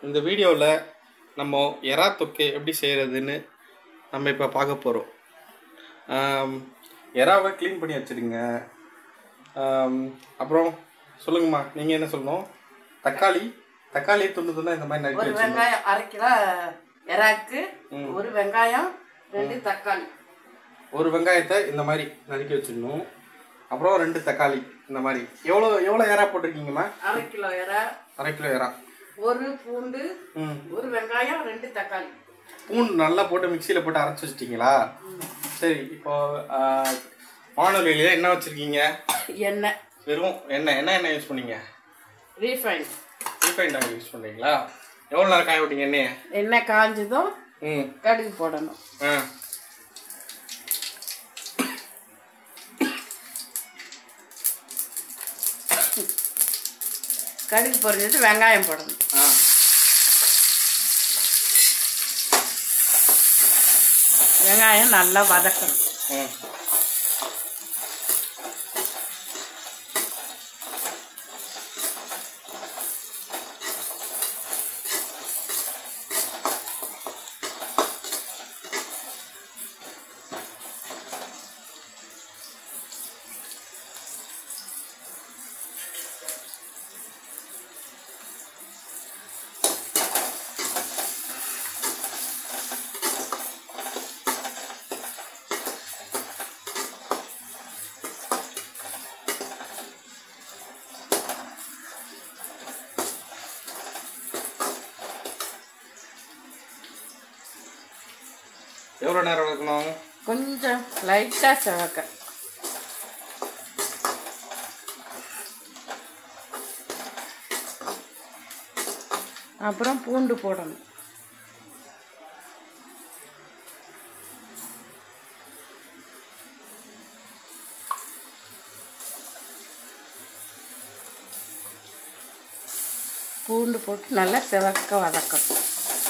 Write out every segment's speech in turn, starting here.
இந்த வீடியோவில் நம்ம எறா தொக்கு எப்படி செய்கிறதுன்னு நம்ம இப்போ பார்க்க போகிறோம் எறாவை க்ளீன் பண்ணி வச்சுருங்க அப்புறம் சொல்லுங்கம்மா நீங்கள் என்ன சொல்லணும் தக்காளி தக்காளி துண்டு துண்டா இந்த மாதிரி நறுக்கி ஒரு வச்சுருங்க வெங்காயம் அரை கிலோ எறாக்கு ஒரு வெங்காயம் ரெண்டு தக்காளி ஒரு வெங்காயத்தை இந்த மாதிரி நறுக்கி வச்சிடணும் அப்புறம் ரெண்டு தக்காளி இந்த மாதிரி எவ்வளோ எவ்வளோ எறா போட்டிருக்கீங்கம்மா அரை கிலோ எறா அரை கிலோ எறா ஒரு பூண்டு ம் ஒரு வெங்காயம் ரெண்டு தக்காளி பூண்டு நல்லா போட்டு மிக்சியில் போட்டு அரைச்சி வச்சிட்டிங்களா சரி இப்போ வானொலியில என்ன வச்சுருக்கீங்க எண்ணெய் வெறும் எண்ணெய் என்ன எண்ணெய் யூஸ் பண்ணீங்க ரீஃபைன் ரீஃபைண்ட் ஆயில் யூஸ் பண்ணுறீங்களா எவ்வளோ நேரம் காய விட்டீங்க எண்ணெயை எண்ணெய் காஞ்சதும் ம் கடுகு போடணும் ஆ கடுகு பொரிஞ்சது வெங்காயம் போடணும் ஆ வெங்காயம் நல்லா வதக்கணும் ம் எவ்வளோ நேரம் வளர்க்கணும் கொஞ்சம் லைட்டாக செவக்க அப்புறம் பூண்டு போடணும் பூண்டு போட்டு நல்லா செவக்க வதக்கணும்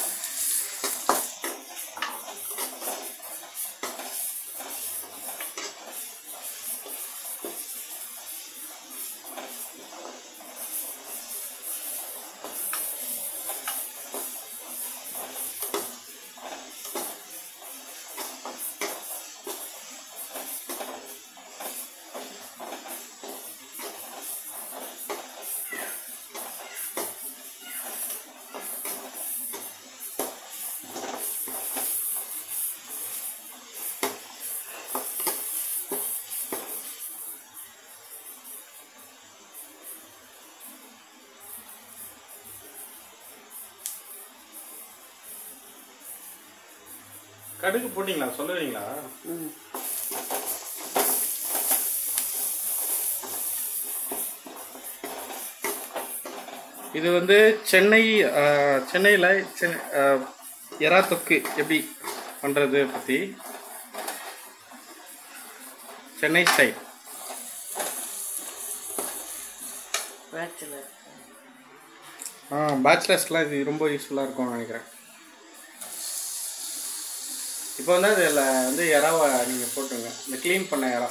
கடுகு போட்டிங்களா சொல்லுவீங்களா ம் இது வந்து சென்னை சென்னையில் சென்னை ஆஹ், எறா தொக்கு எப்படி பண்ணுறது பற்றி சென்னை ஸ்டைல் பேச்சுலர் ஆ பேச்சுலர்ஸ்க்குலாம் இது ரொம்ப யூஸ்ஃபுல்லாக இருக்கும்னு நினைக்கிறேன் இப்போ வந்து அதில் வந்து இறாவை நீங்கள் போட்டுருங்க இந்த க்ளீன் பண்ண இறா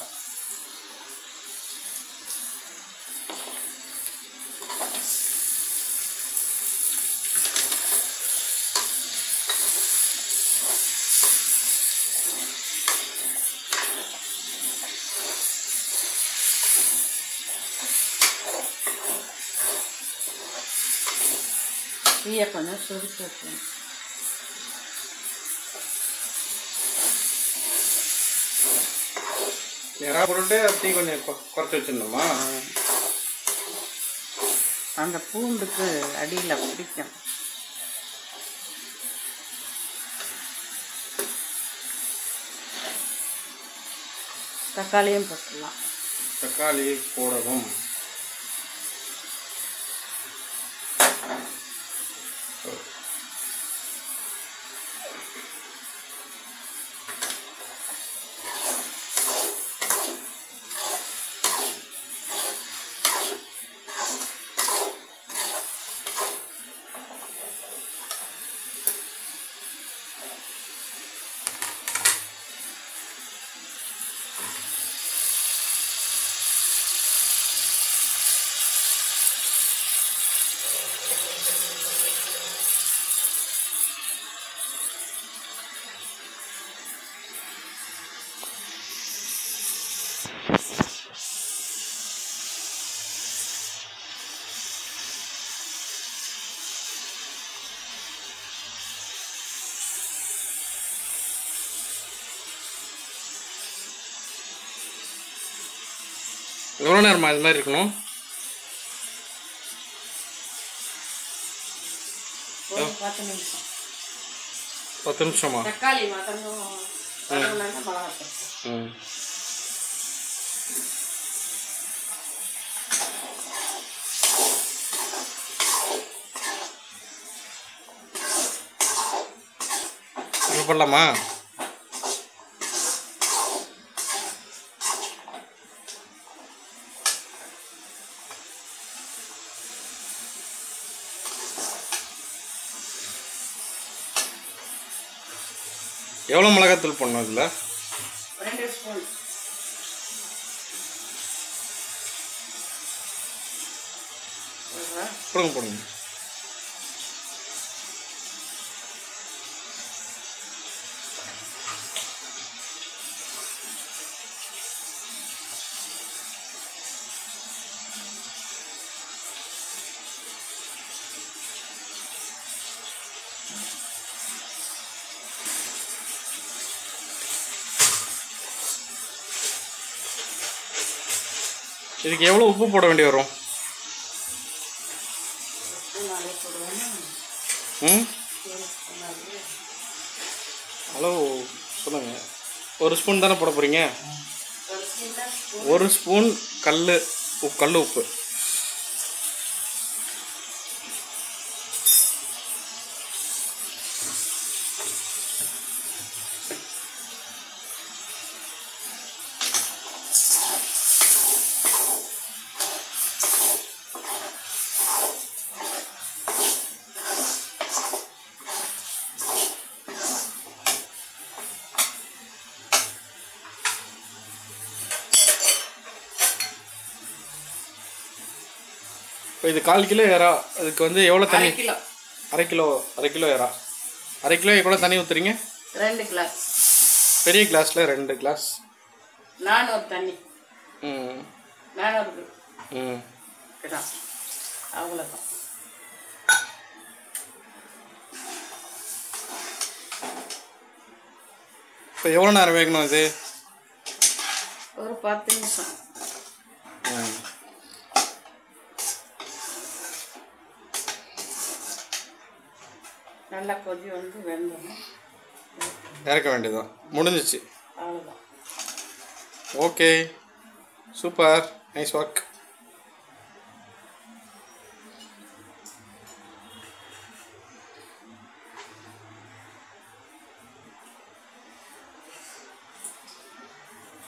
தீயை கொஞ்சம் சுருக்கி வைக்கணும் இறா போட்டுட்டு அப்படியே கொஞ்சம் கொ- குறைச்சி வச்சிடணுமா அந்த பூண்டுக்கு அடியில் பிடிக்கும் தக்காளியும் போட்டுடலாம் தக்காளி போடவும் எவ்வளோ நேரமா இது மாதிரி இருக்கணும் ஒரு பத்து நிமிஷம் பத்து நிமிஷமா தக்காளி மதங்கும் வதங்கினாங்க மிளகாத்தூள் ம் இப்போ பண்ணலாமா எவ்வளோ மிளகாத்தூள் போடணும் இதில் ரெண்டு ஸ்பூன் போடுங்க போடுங்க இதுக்கு எவ்வளோ உப்பு போட வேண்டி வரும் ஸ்பூன் அதே போடுவேன் ம் ஒரு ஸ்பூன் அது ஹலோ சொல்லுங்கள் ஒரு ஸ்பூன் தானே போட போகிறீங்க ஒரு ஸ்பூன் தான் ஸ்பூன் ஒரு ஸ்பூன் கல் உப்பு கல் உப்பு இப்போ இது கால் கிலோ எறா அதுக்கு வந்து எவ்வளோ அரை தண்ணி கிலோ அரை கிலோ அரை கிலோ எறா அரை கிலோ எவ்வளோ தண்ணி ஊற்றுறீங்க ரெண்டு கிளாஸ் பெரிய கிளாஸில் ரெண்டு கிளாஸ் நானூறு தண்ணி ம் நானூறு ம் கிராம் அவ்வளோதான் இப்போ எவ்வளோ நேரம் வேகணும் இது ஒரு பத்து நிமிஷம் ம் நல்லா கொதி வந்து வெந்தணும் இறக்க வேண்டியதுதான் முடிஞ்சிச்சு அவ்வளோதான் ஓகே சூப்பர் நைஸ் ஒர்க்